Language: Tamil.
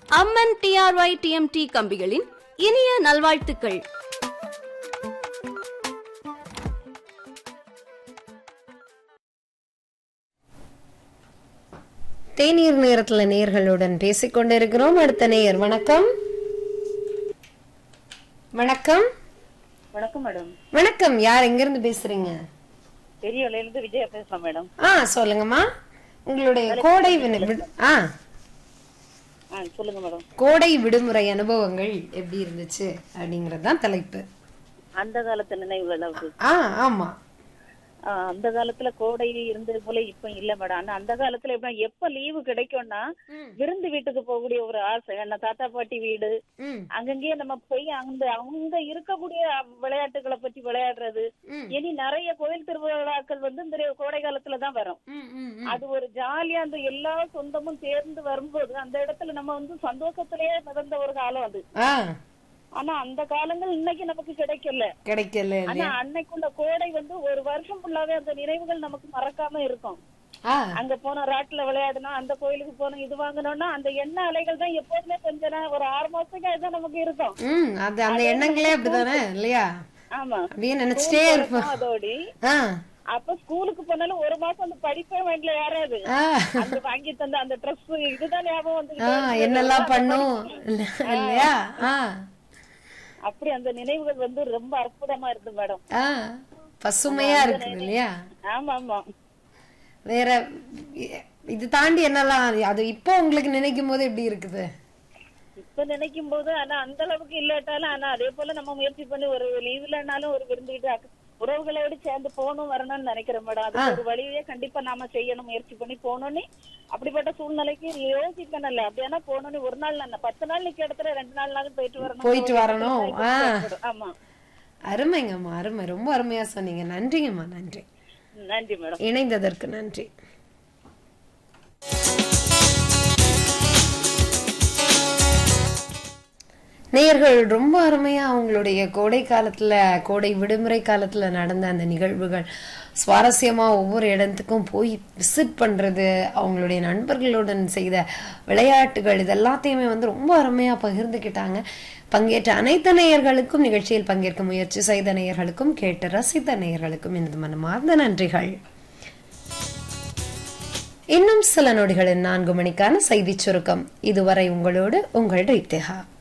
அம்மன் டிஆர்ஒய் டிஎம்டி கம்பிகளின் இனிய நல்வாழ்த்துக்கள் தேநீர் நேரத்துல நேர்களுடன் பேசிக் கொண்டிருக்கிறோம் அடுத்த நேயர் வணக்கம் வணக்கம் வணக்கம் மேடம் வணக்கம் யார் எங்க இருந்து பேசுறீங்க பெரியவளையில இருந்து விஜயா பேசுறேன் மேடம் ஆ சொல்லுங்கம்மா உங்களுடைய கோடை வினு- விடு- ஆ ஆ சொல்லுங்க மேடம் கோடை விடுமுறை அனுபவங்கள் எப்படி இருந்துச்சு அப்படிங்கறது தான் தலைப்பு அந்த காலத்து நினைவுகள் அது ஆ ஆமா ஆ, அந்த காலத்துல கோடை இருந்தது போல இப்ப இல்ல மேடம் ஆனா அந்த காலத்துல எப்படி எப்ப லீவு கிடைக்கும்னா விருந்து வீட்டுக்கு போகக்கூடிய ஒரு ஆசை என்ன தாத்தா பாட்டி வீடு ம் அங்கங்கேயே நம்ம போய் அந்த அவங்க இருக்கக்கூடிய விளையாட்டுகளை பத்தி விளையாடுறது ம். இனி நிறைய கோயில் திருவிழாக்கள் வந்து இந்த கோடை காலத்துல தான் வரும் ம், ம், ம். அது ஒரு ஜாலியா அந்த எல்லா சொந்தமும் சேர்ந்து வரும்போது அந்த இடத்துல நம்ம வந்து சந்தோஷத்திலேயே மிதந்த ஒரு காலம் அது ஆ ஆனா அந்த காலங்கள் இன்னைக்கு நமக்கு கிடைக்கல கிடைக்கல ஆனா இல்லையா அன்னைக்குள்ள கோடை வந்து ஒரு வருஷம் ஃபுல்லாவே அந்த நினைவுகள் நமக்கு மறக்காம இருக்கும் ஆ அங்க போன ராட்டுல விளையாடணும் அந்த கோயிலுக்கு போனோம் இது வாங்கணும்னா அந்த எண்ண அலைகள் தான் எப்போதுமே கொஞ்ச நேரம் ஒரு ஆறு மாசத்துக்கு அதுதான் நமக்கு இருக்கும் ம் அது அந்த எண்ணங்களே அப்படிதானே இல்லையா ஆமா அப்படியே நினைச்சிட்டே இருப்போம் அதோடி ஆ அப்ப ஸ்கூலுக்கு போனாலும் ஒரு மாசம் அந்த படிப்பே வேண்டல யாராவது ஆ அந்த வாங்கி தந்த அந்த ட்ரெஸ் இதுதான் ஞாபகம் வந்து ஆ என்னெல்லாம் பண்ணும் இல்ல- இல்லையா ஆ அப்படி அந்த நினைவுகள் வந்து ரொம்ப அற்புதமா இருந்து மேடம் ஆ பசுமையா இருக்குது இல்லையா ஆமா ஆமா வேற இ- இது தாண்டி என்னெல்லாம் அது இப்போ உங்களுக்கு நினைக்கும் போது எப்படி இருக்குது இப்ப நினைக்கும் போது ஆனா அந்த அளவுக்கு இல்லாட்டாலும் ஆனா அதே போல நம்ம முயற்சி பண்ணி ஒரு லீவ்லனாலும் ஒரு விருந்துகிட்டு அக்க- உறவுகளோடு சேர்ந்து போகணும் வரணும்னு நினைக்கிறேன் மேடம் அதுக்கு ஒரு வழியே கண்டிப்பா நாம செய்யணும் முயற்சி பண்ணி போகணும்னு அப்படிப்பட்ட சூழ்நிலைக்கு யோசிக்கணும்ல அப்படியானா போகணும்னு ஒரு நாள் நான் பத்து நாள் நிக்க இடத்துல ரெண்டு நாள் நாளும் போயிட்டு வரணும் போயிட்டு வரணும் ஆ ஆமா அருமைங்கம்மா அருமை ரொம்ப அருமையா சொன்னீங்க நன்றிங்கம்மா நன்றி நன்றி மேடம் இணைந்ததற்கு நன்றி நேயர்கள் ரொம்ப அருமையா அவங்களுடைய கோடை காலத்துல கோடை விடுமுறை காலத்துல நடந்த அந்த நிகழ்வுகள் சுவாரஸ்யமா ஒவ்வொரு இடத்துக்கும் போய் விசிட் பண்றது அவங்களுடைய நண்பர்களுடன் செய்த விளையாட்டுகள் இது எல்லாத்தையுமே வந்து ரொம்ப அருமையா பகிர்ந்துக்கிட்டாங்க பங்கேற்ற அனைத்து நேயர்களுக்கும் நிகழ்ச்சியில் பங்கேற்க முயற்சி செய்த நேயர்களுக்கும் கேட்டு ரசித்த நேயர்களுக்கும் எனது மனமார்ந்த நன்றிகள் இன்னும் சில நொடிகளின் நான்கு மணிக்கான செய்திச் சுருக்கம் இதுவரை உங்களோடு உங்கள் ரித்திகா